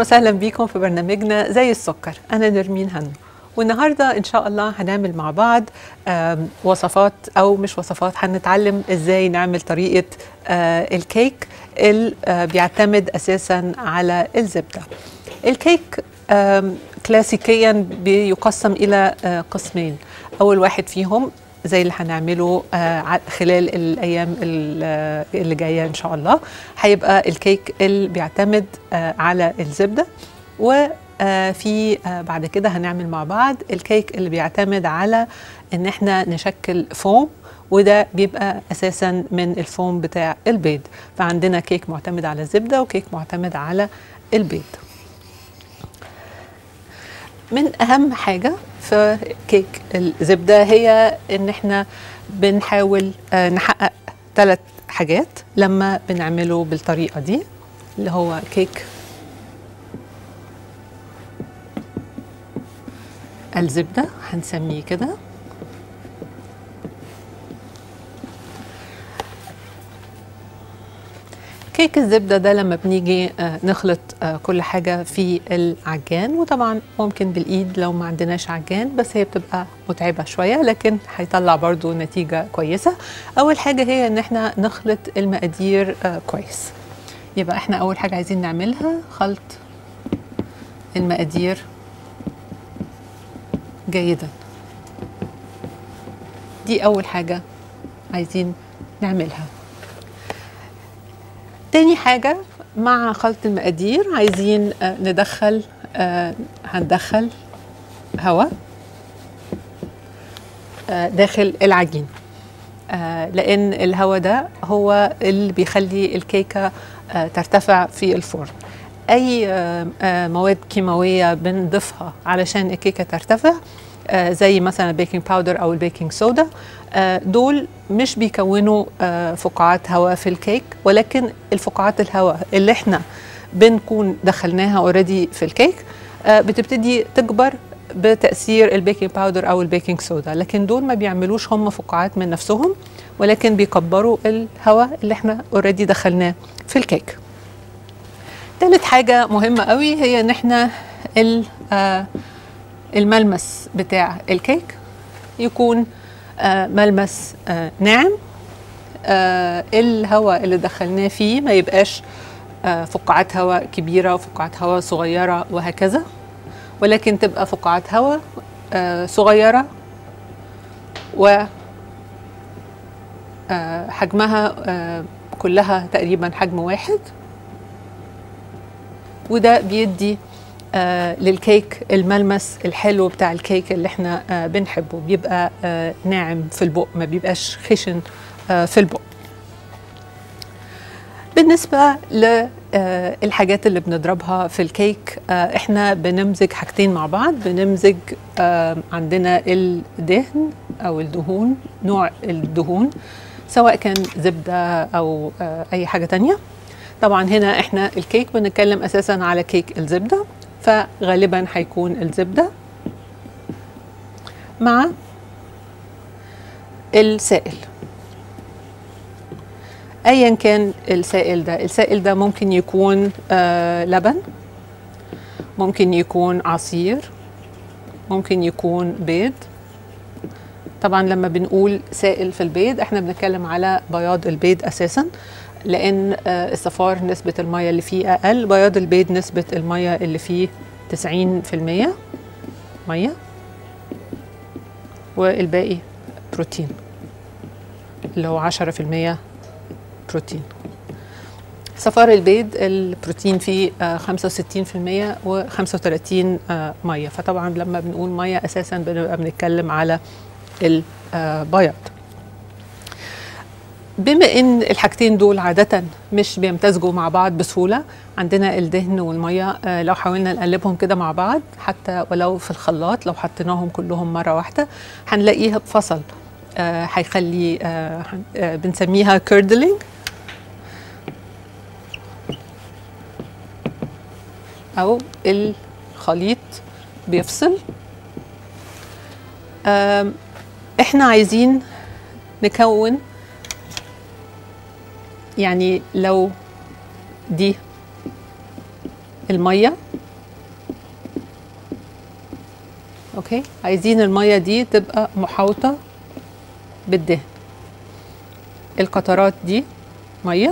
وسهلا بيكم في برنامجنا زي السكر أنا نرمين هنو والنهارده ان شاء الله هنعمل مع بعض آم، وصفات او مش وصفات هنتعلم ازاي نعمل طريقه آه، الكيك اللي آه، بيعتمد اساسا على الزبده الكيك آم، كلاسيكيا بيقسم الى آه، قسمين اول واحد فيهم زي اللي هنعمله آه، ع- خلال الايام ال- آه، اللي جايه ان شاء الله هيبقى الكيك اللي بيعتمد آه، على الزبده وفي بعد كده هنعمل مع بعض الكيك اللي بيعتمد على ان احنا نشكل فوم وده بيبقى اساسا من الفوم بتاع البيض فعندنا كيك معتمد على الزبده وكيك معتمد على البيض من اهم حاجه في كيك الزبده هي ان احنا بنحاول آه، نحقق ثلاث حاجات لما بنعمله بالطريقه دي اللي هو كيك الزبده هنسميه كده كيك الزبدة ده لما بنيجي آه، نخلط آه، كل حاجة في العجان وطبعا ممكن بالإيد لو ما عندناش عجان بس هي بتبقى متعبة شوية لكن هيطلع برضو نتيجة كويسة أول حاجة هي إن احنا نخلط المقادير آه، كويس يبقى احنا أول حاجة عايزين نعملها خلط المقادير جيدا دي أول حاجة عايزين نعملها تاني حاجة مع خلط المقادير عايزين آه، ندخل آه، هندخل هواء آه، داخل العجين آه، لأن الهواء ده هو اللي بيخلي الكيكة آه، ترتفع في الفرن أي آه، آه، مواد كيماوية بنضيفها علشان الكيكة ترتفع آه، زي مثلا البيكنج باودر أو البيكنج صودا آه، دول مش بيكونوا آه، فقاعات هواء في الكيك ولكن الفقاعات الهواء اللي احنا بنكون دخلناها اوريدي في الكيك آه، بتبتدي تكبر بتاثير البيكنج باودر او البيكنج صودا لكن دول ما بيعملوش هم فقاعات من نفسهم ولكن بيكبروا الهواء اللي احنا اوريدي دخلناه في الكيك تالت حاجه مهمه قوي هي ان احنا ال- آه، الملمس بتاع الكيك يكون آه، ملمس آه، ناعم آه، الهواء اللي دخلناه فيه ما يبقاش آه، فقاعات هواء كبيرة وفقاعات هواء صغيرة وهكذا ولكن تبقى فقاعات هواء آه، صغيرة و آه، حجمها آه، كلها تقريبا حجم واحد وده بيدي آه للكيك الملمس الحلو بتاع الكيك اللي احنا آه بنحبه بيبقى آه ناعم في البق ما بيبقاش خشن آه في البق بالنسبة للحاجات اللي بنضربها في الكيك آه احنا بنمزج حاجتين مع بعض بنمزج آه عندنا الدهن او الدهون نوع الدهون سواء كان زبدة او آه اي حاجة تانية طبعا هنا احنا الكيك بنتكلم اساسا على كيك الزبده فغالبا هيكون الزبده مع السائل ايا كان السائل ده السائل ده ممكن يكون آه لبن ممكن يكون عصير ممكن يكون بيض طبعا لما بنقول سائل في البيض احنا بنتكلم على بياض البيض اساسا لان آه، الصفار نسبه الميه اللي فيه اقل بياض البيض نسبه الميه اللي فيه 90% ميه والباقي بروتين اللي هو 10% بروتين صفار البيض البروتين فيه آه، 65% و35 آه، ميه فطبعا لما بنقول ميه اساسا بنبقى بنتكلم على البياض بما ان الحاجتين دول عاده مش بيمتزجوا مع بعض بسهوله عندنا الدهن والميه آه، لو حاولنا نقلبهم كده مع بعض حتى ولو في الخلاط لو حطيناهم كلهم مره واحده هنلاقيها بفصل آه، هيخلي آه، هن- آه، بنسميها كيردلينج او الخليط بيفصل آم، احنا عايزين نكون يعني لو دي الميه اوكي عايزين الميه دي تبقى محاوطه بالدهن القطرات دي ميه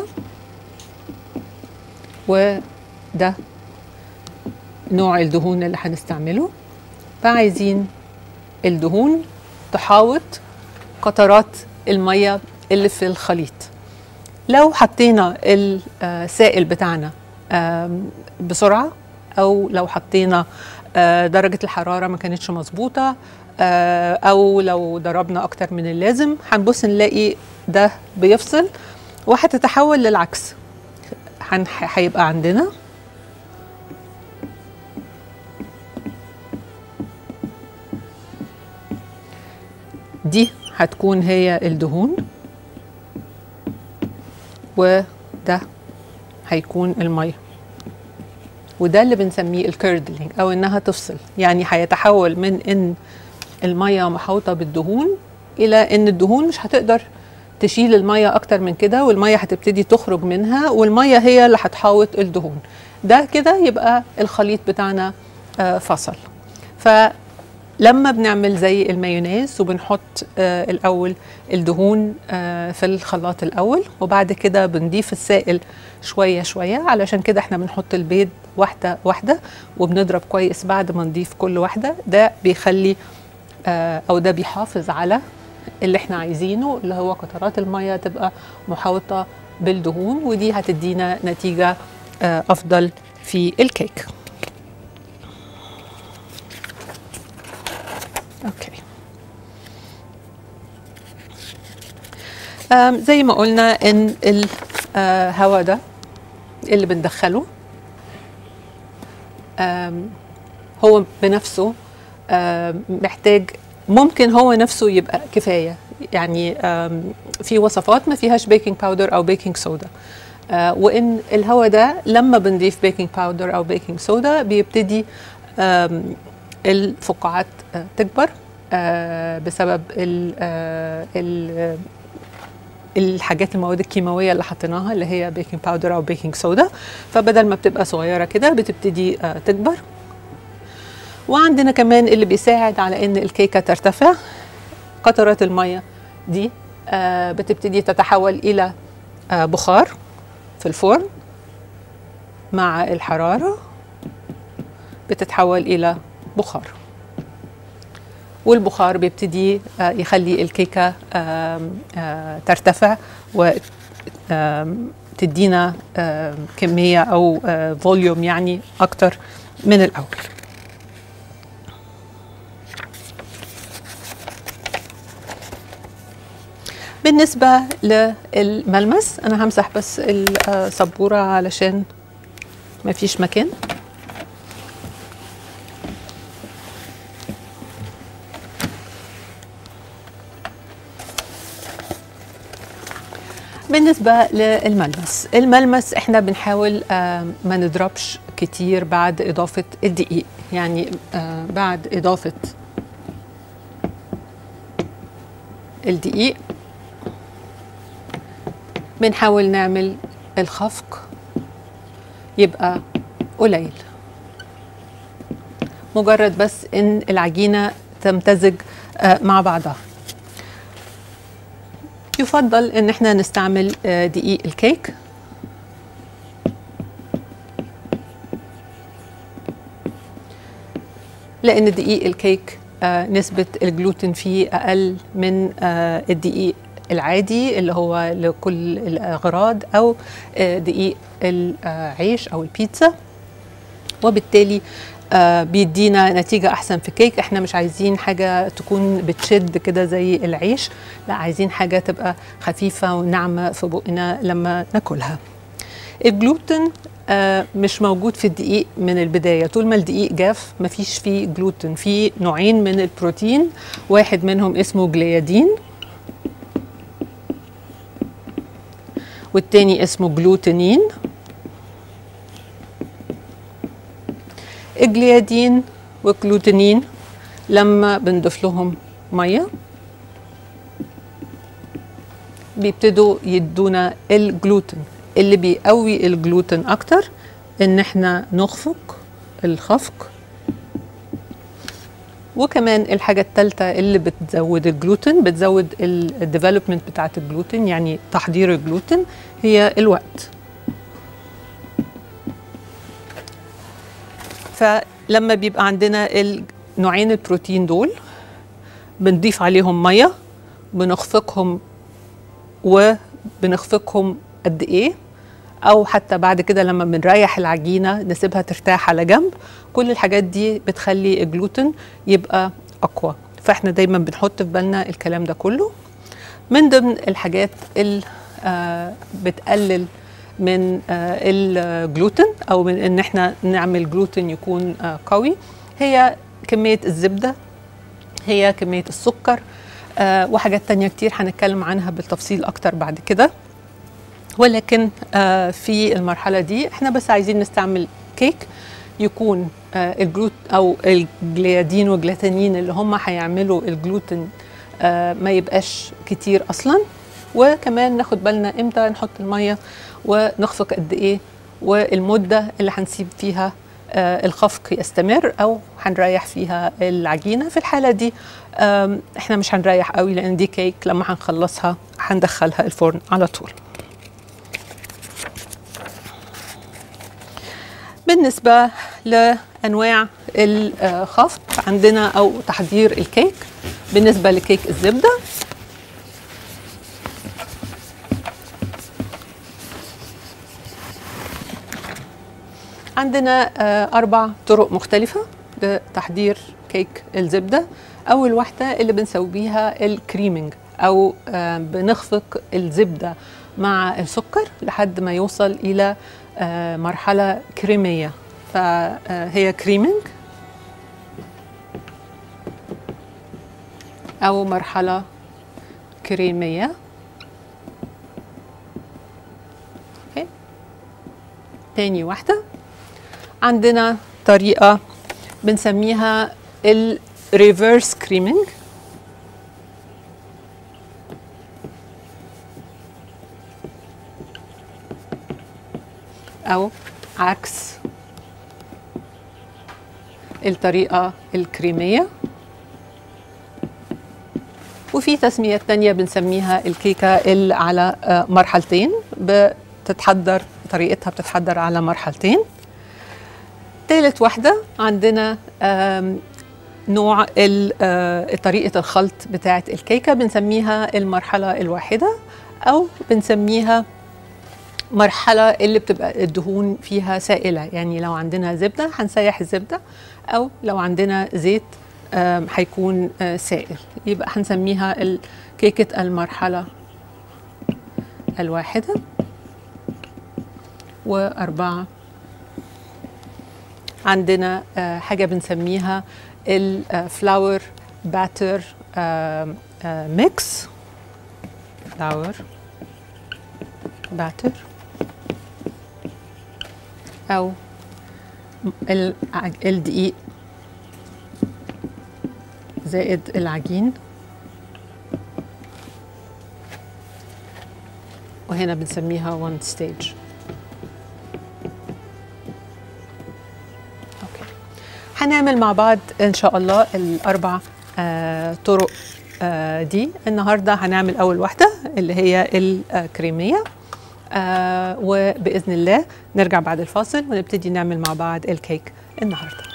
وده نوع الدهون اللي هنستعمله فعايزين الدهون تحاوط قطرات الميه اللي في الخليط لو حطينا السائل بتاعنا آم، بسرعه او لو حطينا آه، درجه الحراره ما كانتش مظبوطه آه، او لو ضربنا اكتر من اللازم هنبص نلاقي ده بيفصل وهتتحول للعكس هن- هيبقى عندنا دي هتكون هي الدهون وده هيكون الميه وده اللي بنسميه الكيردلينج او انها تفصل يعني هيتحول من ان الميه محوطه بالدهون الى ان الدهون مش هتقدر تشيل الميه اكتر من كده والميه هتبتدي تخرج منها والميه هي اللي هتحاوط الدهون ده كده يبقى الخليط بتاعنا آه، فصل فلما بنعمل زي المايونيز وبنحط آه، الاول الدهون آه، في الخلاط الاول وبعد كده بنضيف السائل شويه شويه علشان كده احنا بنحط البيض واحده واحده وبنضرب كويس بعد ما نضيف كل واحده ده بيخلي آه، او ده بيحافظ على اللي احنا عايزينه اللي هو قطرات الميه تبقى محاوطه بالدهون ودي هتدينا نتيجه آه، افضل في الكيك اوكي آم، زي ما قلنا ان الهواء ده اللي بندخله آم، هو بنفسه آم، محتاج ممكن هو نفسه يبقى كفايه يعني آم، في وصفات ما فيهاش بيكنج باودر او بيكنج صودا آه، وان الهواء ده لما بنضيف بيكنج باودر او بيكنج صودا بيبتدي آم، الفقاعات آه، تكبر آه، بسبب ال آه، ال الحاجات المواد الكيماويه اللي حطيناها اللي هي بيكنج باودر او بيكنج صودا فبدل ما بتبقى صغيره كده بتبتدي آه، تكبر وعندنا كمان اللي بيساعد على ان الكيكه ترتفع قطرات الميه دي آه، بتبتدي تتحول الى آه، بخار في الفرن مع الحراره بتتحول الى بخار والبخار بيبتدي آه، يخلي الكيكه آم، آه، ترتفع وتدينا كميه او فوليوم يعني اكتر من الاول بالنسبة للملمس أنا همسح بس السبورة علشان ما فيش مكان بالنسبة للملمس الملمس احنا بنحاول آه، ما نضربش كتير بعد إضافة الدقيق يعني آه، بعد إضافة الدقيق بنحاول نعمل الخفق يبقى قليل مجرد بس ان العجينه تمتزج آه، مع بعضها يفضل ان احنا نستعمل آه، دقيق الكيك لان دقيق الكيك آه، نسبة الجلوتين فيه أقل من آه، الدقيق العادي اللي هو لكل الأغراض أو آه، دقيق العيش أو البيتزا وبالتالي آه، بيدينا نتيجة أحسن في الكيك احنا مش عايزين حاجة تكون بتشد كده زي العيش لا عايزين حاجة تبقى خفيفة وناعمة في بقنا لما ناكلها الجلوتين آه، مش موجود في الدقيق من البداية طول ما الدقيق جاف مفيش فيه جلوتين في نوعين من البروتين واحد منهم اسمه جليادين والتاني اسمه جلوتينين الجليادين والجلوتينين لما بنضيف لهم ميه بيبتدوا يدونا الجلوتين اللي بيقوي الجلوتين اكتر ان احنا نخفق الخفق وكمان الحاجة الثالثة اللي بتزود الجلوتين بتزود الديفلوبمنت بتاعت الجلوتين يعني تحضير الجلوتين هي الوقت فلما بيبقى عندنا نوعين البروتين دول بنضيف عليهم ميه بنخفقهم وبنخفقهم قد ايه او حتى بعد كده لما بنريح العجينه نسيبها ترتاح على جنب كل الحاجات دي بتخلي الجلوتين يبقى اقوى فاحنا دايما بنحط في بالنا الكلام ده كله من ضمن الحاجات اللي آه بتقلل من آه الجلوتين او من ان احنا نعمل جلوتين يكون آه قوي هي كميه الزبده هي كميه السكر آه وحاجات تانية كتير هنتكلم عنها بالتفصيل اكتر بعد كده ولكن آه في المرحله دي احنا بس عايزين نستعمل كيك يكون آه الجلوت او الجليادين والجلاتانين اللي هم هيعملوا الجلوتين آه ما يبقاش كتير اصلا وكمان ناخد بالنا امتى نحط الميه ونخفق قد ايه والمده اللي هنسيب فيها آه الخفق يستمر او هنريح فيها العجينه في الحاله دي احنا مش هنريح قوي لان دي كيك لما هنخلصها هندخلها الفرن على طول بالنسبه لانواع الخفق عندنا او تحضير الكيك بالنسبه لكيك الزبده عندنا أربع طرق مختلفة لتحضير كيك الزبدة أول واحدة اللي بنسوي بيها الكريمنج أو بنخفق الزبدة مع السكر لحد ما يوصل إلى مرحلة كريمية فهي كريمنج أو مرحلة كريمية تاني واحدة عندنا طريقة بنسميها الريفرس كريمنج أو عكس الطريقة الكريمية وفي تسمية تانية بنسميها الكيكة اللي على مرحلتين بتتحضر طريقتها بتتحضر على مرحلتين ثالث واحدة عندنا نوع طريقة الخلط بتاعة الكيكة بنسميها المرحلة الواحدة أو بنسميها مرحلة اللي بتبقى الدهون فيها سائلة يعني لو عندنا زبدة هنسيح الزبدة أو لو عندنا زيت هيكون سائل يبقى هنسميها كيكة المرحلة الواحدة وأربعة عندنا حاجة بنسميها الفلاور باتر ميكس فلاور باتر أو الدقيق زائد العجين وهنا بنسميها one stage هنعمل مع بعض ان شاء الله الاربع آه طرق آه دي النهارده هنعمل اول واحده اللي هي الكريميه آه وباذن الله نرجع بعد الفاصل ونبتدي نعمل مع بعض الكيك النهارده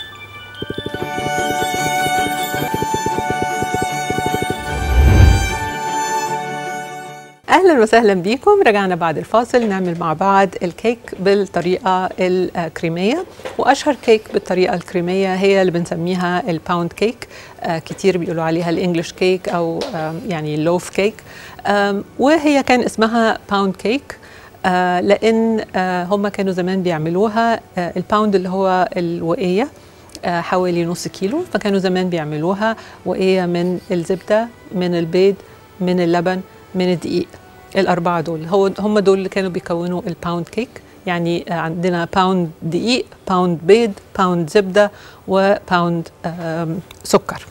اهلا وسهلا بيكم رجعنا بعد الفاصل نعمل مع بعض الكيك بالطريقه الكريميه واشهر كيك بالطريقه الكريميه هي اللي بنسميها الباوند كيك آه كتير بيقولوا عليها الانجليش كيك او يعني اللوف كيك وهي كان اسمها باوند كيك آه لان آه هم كانوا زمان بيعملوها الباوند اللي هو الوقيه حوالي نص كيلو فكانوا زمان بيعملوها وقيه من الزبده من البيض من اللبن من الدقيق الأربعة دول هو هم دول اللي كانوا بيكونوا الباوند كيك يعني عندنا باوند دقيق باوند بيض باوند زبدة وباوند سكر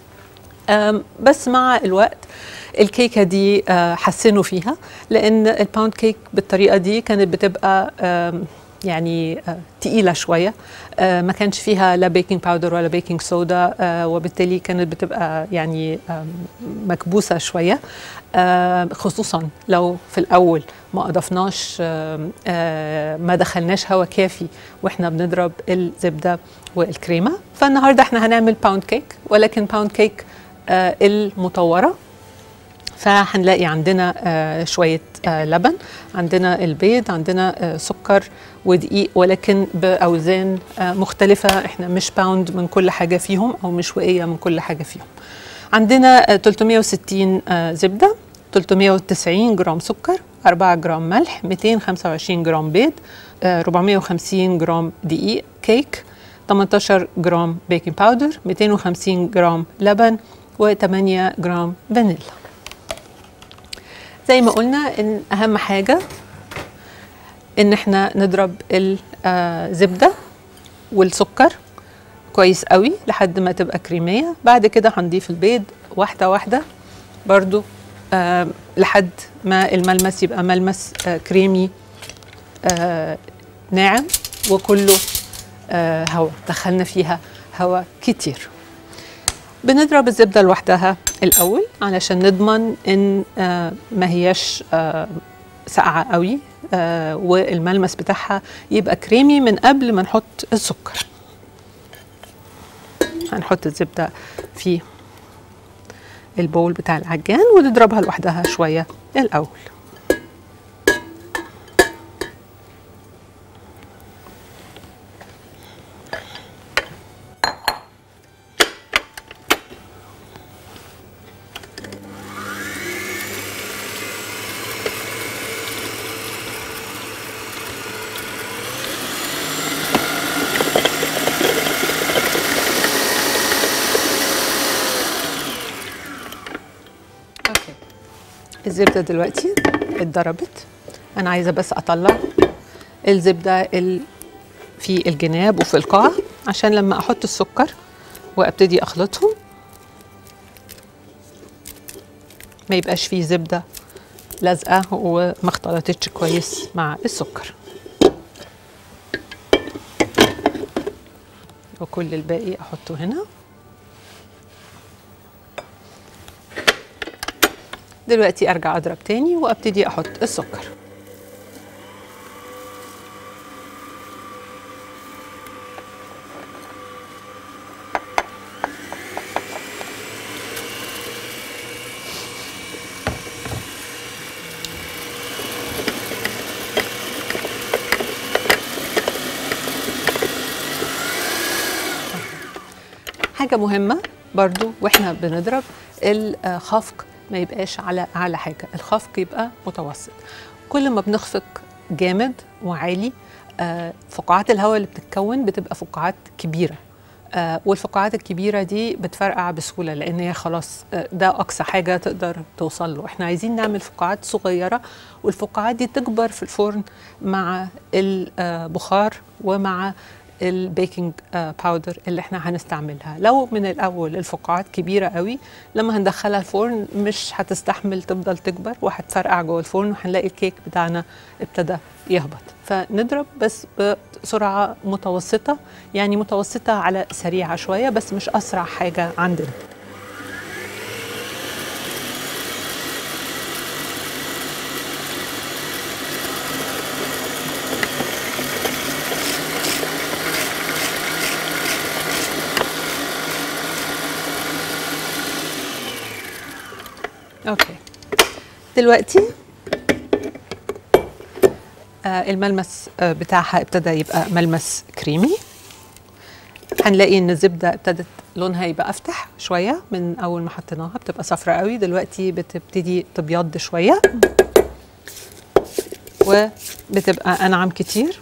بس مع الوقت الكيكة دي حسنوا فيها لأن الباوند كيك بالطريقة دي كانت بتبقى يعني آه، تقيله شويه آه، ما كانش فيها لا بيكنج باودر ولا بيكنج صودا آه، وبالتالي كانت بتبقى يعني آم، مكبوسه شويه آه، خصوصا لو في الاول ما اضفناش آم، آه، ما دخلناش هواء كافي واحنا بنضرب الزبده والكريمه فالنهارده احنا هنعمل باوند كيك ولكن باوند كيك آه، المطوره فهنلاقي عندنا آه، شوية آه، لبن عندنا البيض عندنا آه، سكر ودقيق ولكن بأوزان آه، مختلفة احنا مش باوند من كل حاجة فيهم أو مش وقية من كل حاجة فيهم عندنا آه، 360 آه، زبدة 390 جرام سكر 4 جرام ملح 225 جرام بيض آه، 450 جرام دقيق كيك 18 جرام بيكنج باودر 250 جرام لبن و8 جرام فانيلا زي ما قلنا ان اهم حاجه ان احنا نضرب الزبده والسكر كويس قوي لحد ما تبقى كريميه بعد كده هنضيف البيض واحده واحده برضو آه لحد ما الملمس يبقى ملمس آه كريمي آه ناعم وكله آه هواء دخلنا فيها هواء كتير بنضرب الزبده لوحدها الاول علشان نضمن ان آه ما هياش آه ساقعه قوي آه والملمس بتاعها يبقى كريمي من قبل ما نحط السكر هنحط الزبده في البول بتاع العجان ونضربها لوحدها شويه الاول اوكي الزبده دلوقتي اتضربت انا عايزه بس اطلع الزبده ال في الجناب وفي القاع عشان لما احط السكر وابتدي اخلطهم ما يبقاش فيه زبده لازقه وما اختلطتش كويس مع السكر وكل الباقي احطه هنا دلوقتي ارجع اضرب تاني وابتدي احط السكر حاجة مهمة برضو واحنا بنضرب الخفق ما يبقاش على اعلى حاجة الخفق يبقى متوسط كل ما بنخفق جامد وعالي آه، فقاعات الهواء اللي بتتكون بتبقى فقاعات كبيرة آه، والفقاعات الكبيرة دي بتفرقع بسهولة لأن هي خلاص آه، ده أقصى حاجة تقدر توصل له احنا عايزين نعمل فقاعات صغيرة والفقاعات دي تكبر في الفرن مع البخار ومع البيكنج آه، باودر اللي احنا هنستعملها لو من الاول الفقاعات كبيره قوي لما هندخلها الفرن مش هتستحمل تفضل تكبر وهتفرقع جوه الفرن وهنلاقي الكيك بتاعنا ابتدى يهبط فنضرب بس بسرعه متوسطه يعني متوسطه على سريعه شويه بس مش اسرع حاجه عندنا اوكي دلوقتي آه الملمس آه بتاعها ابتدى يبقى ملمس كريمي هنلاقي ان الزبده ابتدت لونها يبقى افتح شويه من اول ما حطيناها بتبقى صفراء قوي دلوقتي بتبتدي تبيض شويه وبتبقى انعم كتير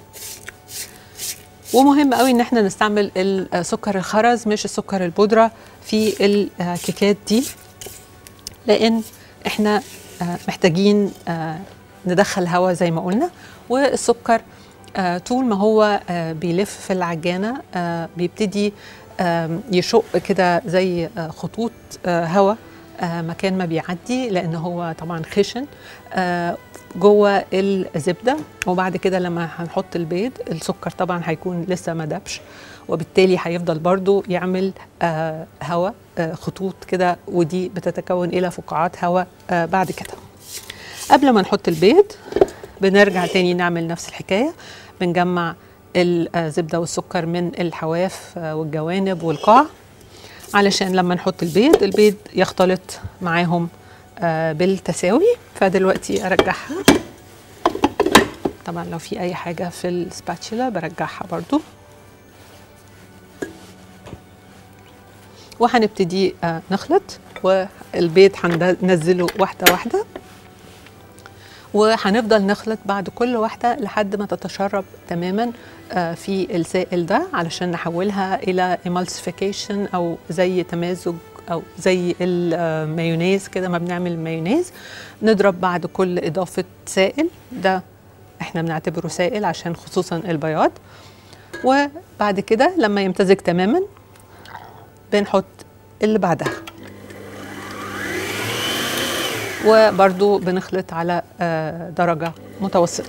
ومهم قوي ان احنا نستعمل السكر الخرز مش السكر البودره في الكيكات دي لان احنا آه، محتاجين آه، ندخل هواء زي ما قلنا والسكر آه، طول ما هو آه، بيلف في العجانه آه، بيبتدي آم، يشق كده زي آه، خطوط آه، هواء آه، مكان ما بيعدي لان هو طبعا خشن آه، جوه الزبده وبعد كده لما هنحط البيض السكر طبعا هيكون لسه ما دبش وبالتالي هيفضل برضو يعمل آه، هواء آه، خطوط كده ودي بتتكون الى فقاعات هواء آه، بعد كده قبل ما نحط البيض بنرجع تاني نعمل نفس الحكايه بنجمع الزبده والسكر من الحواف آه، والجوانب والقاع علشان لما نحط البيض البيض يختلط معاهم آه، بالتساوي فدلوقتي ارجعها طبعا لو في اي حاجه في السباتشولا برجعها برضو وهنبتدي آه، نخلط والبيض هننزله واحده واحده وهنفضل نخلط بعد كل واحده لحد ما تتشرب تماما آه، في السائل ده علشان نحولها الى emulsification او زي تمازج او زي المايونيز كده ما بنعمل المايونيز نضرب بعد كل اضافه سائل ده احنا بنعتبره سائل عشان خصوصا البياض وبعد كده لما يمتزج تماما بنحط اللي بعدها وبرضو بنخلط على آه، درجة متوسطة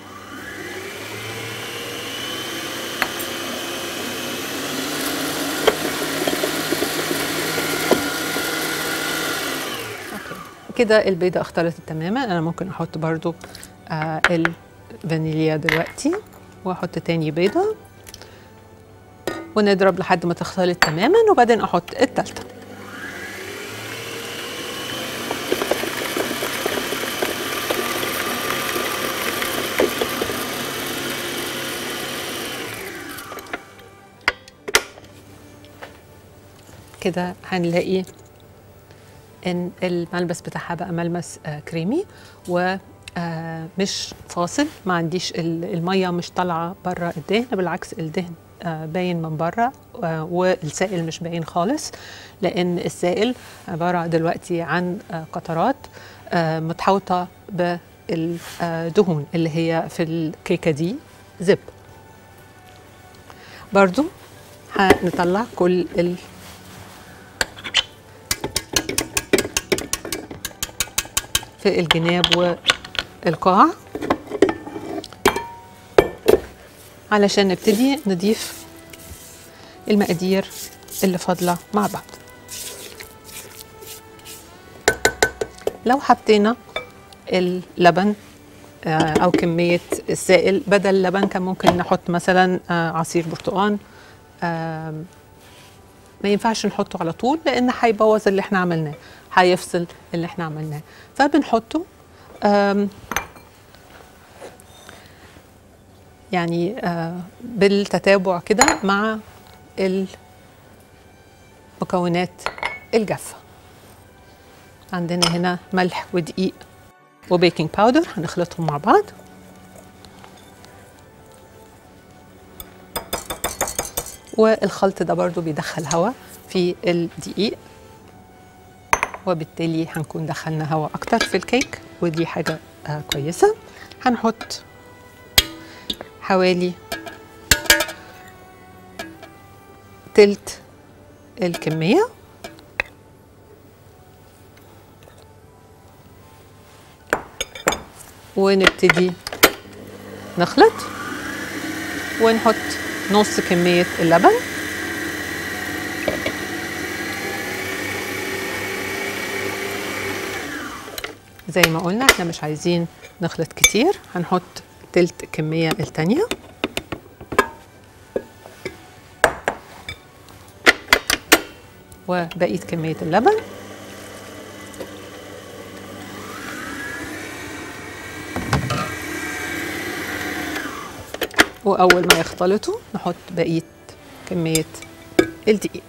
أوكي. كده البيضة اختلطت تماما انا ممكن احط برضو آه الفانيليا دلوقتي واحط تاني بيضة ونضرب لحد ما تختلط تماما وبعدين احط التالتة كده هنلاقي ان الملمس بتاعها بقى ملمس آه كريمي و آه مش فاصل ما عنديش ال- الميه مش طالعه بره الدهن بالعكس الدهن آه باين من بره آه والسائل مش باين خالص لان السائل عباره دلوقتي عن آه قطرات آه متحوطه بالدهون اللي هي في الكيكه دي زب برضو هنطلع كل ال في الجناب والقاع علشان نبتدي نضيف المقادير اللي فاضلة مع بعض لو حطينا اللبن آه، أو كمية السائل بدل اللبن كان ممكن نحط مثلا آه، عصير برتقان آم، ما ينفعش نحطه على طول لان هيبوظ اللي احنا عملناه هيفصل اللي احنا عملناه فبنحطه آم، يعني آه، بالتتابع كده مع المكونات الجافه عندنا هنا ملح ودقيق وبيكنج باودر هنخلطهم مع بعض والخلط ده برضو بيدخل هواء في الدقيق وبالتالي هنكون دخلنا هواء اكتر في الكيك ودي حاجة آه كويسة هنحط حوالي تلت الكمية ونبتدي نخلط ونحط نص كمية اللبن زي ما قلنا احنا مش عايزين نخلط كتير هنحط تلت الكمية التانية وبقية كمية اللبن وأول ما يختلطوا نحط بقية كمية الدقيق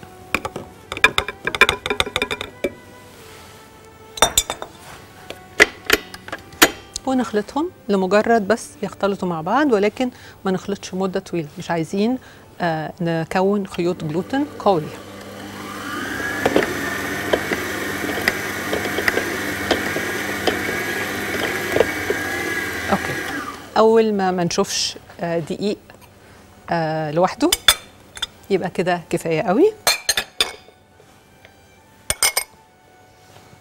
ونخلطهم لمجرد بس يختلطوا مع بعض ولكن ما نخلطش مدة طويلة مش عايزين آه نكون خيوط جلوتين قوية اوكي اول ما ما نشوفش آه، دقيق آه، لوحده يبقى كده كفايه قوي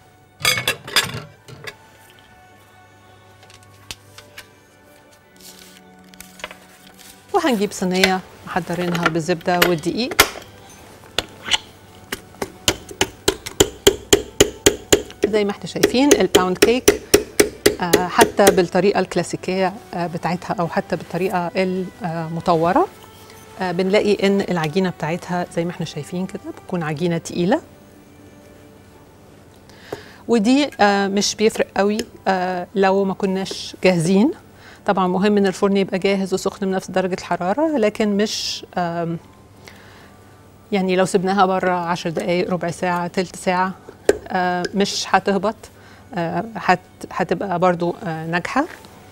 وهنجيب صينيه محضرينها بالزبده والدقيق زي ما احنا شايفين الباوند كيك آه، حتى بالطريقه الكلاسيكيه آه، بتاعتها او حتى بالطريقه المطوره آه، بنلاقي ان العجينه بتاعتها زي ما احنا شايفين كده بتكون عجينه تقيله ودي آه، مش بيفرق قوي آه، لو ما كناش جاهزين طبعا مهم ان الفرن يبقى جاهز وسخن بنفس درجه الحراره لكن مش آم، يعني لو سبناها بره عشر دقايق ربع ساعه تلت ساعه آه، مش هتهبط آه، هت- هتبقى برضو آه، ناجحه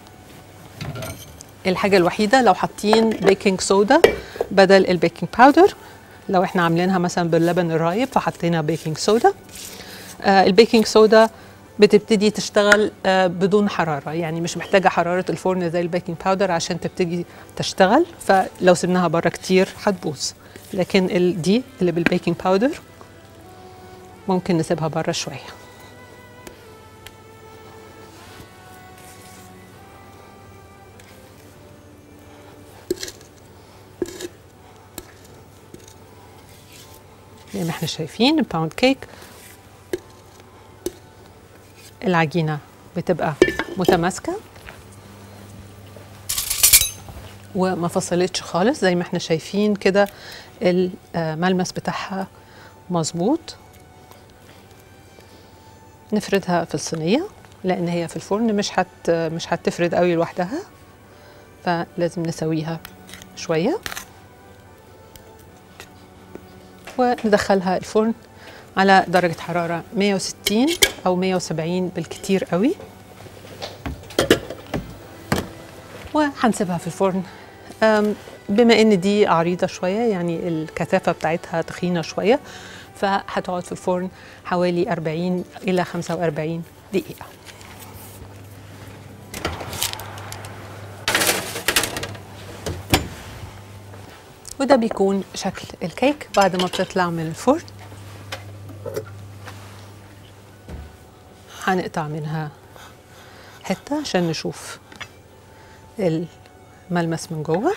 الحاجه الوحيده لو حاطين بيكنج صودا بدل البيكنج باودر لو احنا عاملينها مثلا باللبن الرايب فحطينا بيكنج صودا آه، البيكنج صودا بتبتدي تشتغل آه، بدون حرارة يعني مش محتاجة حرارة الفرن زي البيكنج باودر عشان تبتدي تشتغل فلو سبناها بره كتير هتبوظ لكن ال- دي اللي بالبيكنج باودر ممكن نسيبها بره شوية زي ما احنا شايفين الباوند كيك العجينة بتبقى متماسكة وما فصلتش خالص زي ما احنا شايفين كده الملمس بتاعها مظبوط نفردها في الصينية لأن هي في الفرن مش هت مش هتفرد قوي لوحدها فلازم نسويها شوية وندخلها الفرن على درجة حرارة 160 أو 170 بالكتير قوي وهنسيبها في الفرن أم، بما ان دي عريضة شوية يعني الكثافة بتاعتها تخينة شوية فهتقعد في الفرن حوالي 40 إلى 45 دقيقة وده بيكون شكل الكيك بعد ما بتطلع من الفرن هنقطع منها حتة عشان نشوف الملمس من جوه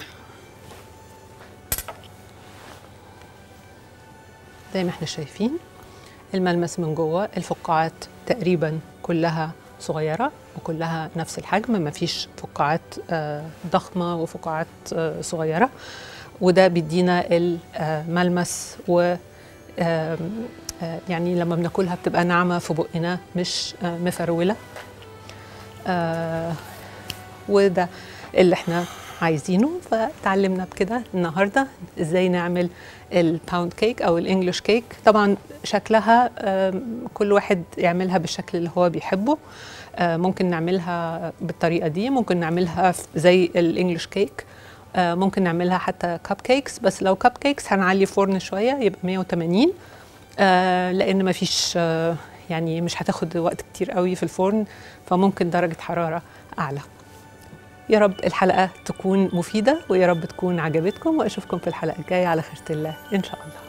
زي ما احنا شايفين الملمس من جوه الفقاعات تقريبا كلها صغيرة وكلها نفس الحجم ما فيش فقاعات آه، ضخمة وفقاعات آه، صغيرة وده بيدينا الملمس و آم، آه، يعني لما بناكلها بتبقى ناعمة في بقنا مش آه، مفرولة آه، وده اللي احنا عايزينه فتعلمنا بكده النهارده ازاي نعمل الباوند كيك او الانجليش كيك طبعا شكلها آم، كل واحد يعملها بالشكل اللي هو بيحبه آه، ممكن نعملها بالطريقه دي ممكن نعملها ف- زي الانجليش كيك آه، ممكن نعملها حتى كب كيكس بس لو كب كيكس هنعلي فرن شويه يبقى 180 آه، لان مفيش آه، يعني مش هتاخد وقت كتير قوي في الفرن فممكن درجه حراره اعلى يا رب الحلقه تكون مفيده ويا رب تكون عجبتكم واشوفكم في الحلقه الجايه على خيره الله ان شاء الله